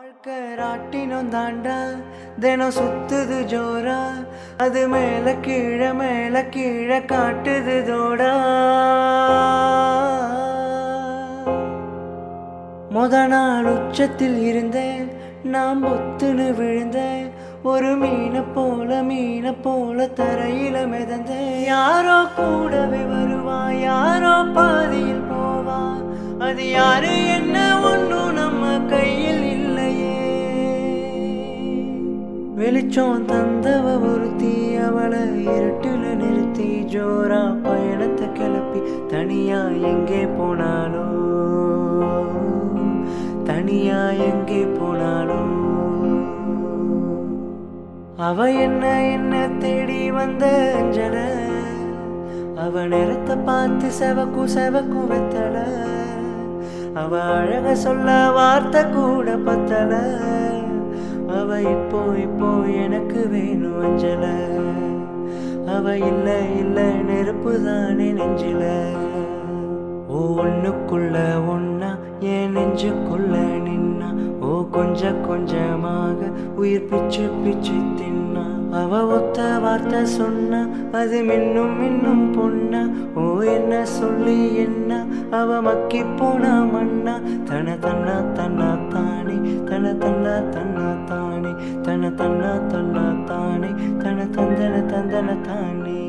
வாழ்க்கை ராட்டினம் தாண்டா தினம் சுத்துது ஜோரா அது மேல கீழே மேல கீழே காட்டுது தோடா முத நாள் உச்சத்தில் இருந்தேன் நான் பொத்துன்னு விழுந்தேன் ஒரு மீனை போல மீனை போல தரையில மிதந்தேன் யாரோ கூடவே வருவா யாரோ பாதியில் போவா அது யாரு என்ன ஒன்றும் நம்ம கையில் இல்லையே வெளிச்சம் தந்தவ ஒருத்தி அவளை இருட்டுல நிறுத்தி ஜோரா பயணத்தை கிளப்பி தனியா எங்கே போனாலோ தனியா எங்கே போனாலோ அவ என்ன என்ன தேடி வந்த அஞ்சல அவ நிறத்தை பார்த்து செவக்கும் செவக்கும் வெத்தல அவ அழக சொல்ல வார்த்தை கூட பத்தல அவ இப்போ இப்போ எனக்கு வேணும் அஞ்சல அவ இல்ல இல்ல நெருப்பு தானே நெஞ்சில ஓ ஒண்ணுக்குள்ள ஒன்னா என் நெஞ்சுக்குள்ள நின்னா ஓ கொஞ்ச கொஞ்சமாக உயிர் பிச்சு பிச்சு தின்னா அவ ஒத்த வார்த்தை சொன்னா அது மின்னும் மின்னும் பொண்ணா ஓ என்ன சொல்லி என்ன அவ மக்கி போனா மண்ணா தன தன்னா தன்னா தானே தன தன்னா தன்னா தானே தன தன்னா தன்னா தானே தன தந்தன தந்தன தானே